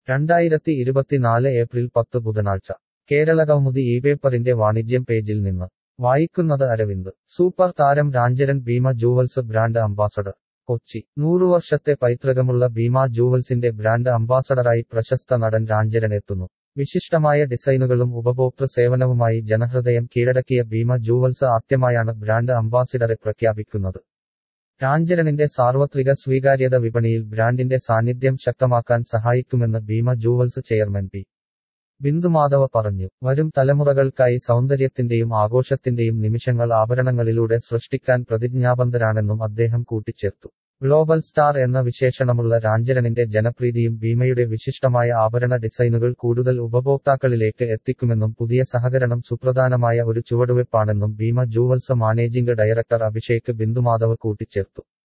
രണ്ടായിരത്തി ഇരുപത്തിനാല് ഏപ്രിൽ പത്ത് ബുധനാഴ്ച കേരളകൗമുദി ഈ പേപ്പറിന്റെ വാണിജ്യം പേജിൽ നിന്ന് വായിക്കുന്നത് അരവിന്ദ് സൂപ്പർ താരം Ram Charan Bhima jewels brand ambassador Kochi നൂറുവർഷത്തെ പൈതൃകമുള്ള ഭീമ ജൂവൽസിന്റെ ബ്രാൻഡ് അംബാസഡറായി പ്രശസ്ത നടൻ രാഞ്ചരൻ എത്തുന്നു വിശിഷ്ടമായ ഡിസൈനുകളും ഉപഭോക്തൃ സേവനവുമായി ജനഹൃദയം കീഴടക്കിയ ഭീമ ജൂവൽസ് ആദ്യമായാണ് ബ്രാൻഡ് അംബാസിഡറെ പ്രഖ്യാപിക്കുന്നത് രാഞ്ചരണിന്റെ സാർവത്രിക സ്വീകാര്യത വിപണിയിൽ ബ്രാൻഡിന്റെ സാന്നിധ്യം ശക്തമാക്കാൻ സഹായിക്കുമെന്ന് Bhima jewels chairman P Bindumadhava പറഞ്ഞു വരും തലമുറകൾക്കായി സൗന്ദര്യത്തിന്റെയും ആഘോഷത്തിന്റെയും നിമിഷങ്ങൾ ആഭരണങ്ങളിലൂടെ സൃഷ്ടിക്കാൻ പ്രതിജ്ഞാബദ്ധരാണെന്നും അദ്ദേഹം കൂട്ടിച്ചേർത്തു ഗ്ലോബൽ സ്റ്റാർ എന്ന വിശേഷണമുള്ള രാഞ്ചരണിന്റെ ജനപ്രീതിയും ഭീമയുടെ വിശിഷ്ടമായ ആഭരണ ഡിസൈനുകൾ കൂടുതൽ ഉപഭോക്താക്കളിലേക്ക് എത്തിക്കുമെന്നും പുതിയ സഹകരണം സുപ്രധാനമായ ഒരു ചുവടുവെപ്പാണെന്നും Bhima jewels managing director Abhishek Bindumadhav കൂട്ടിച്ചേർത്തു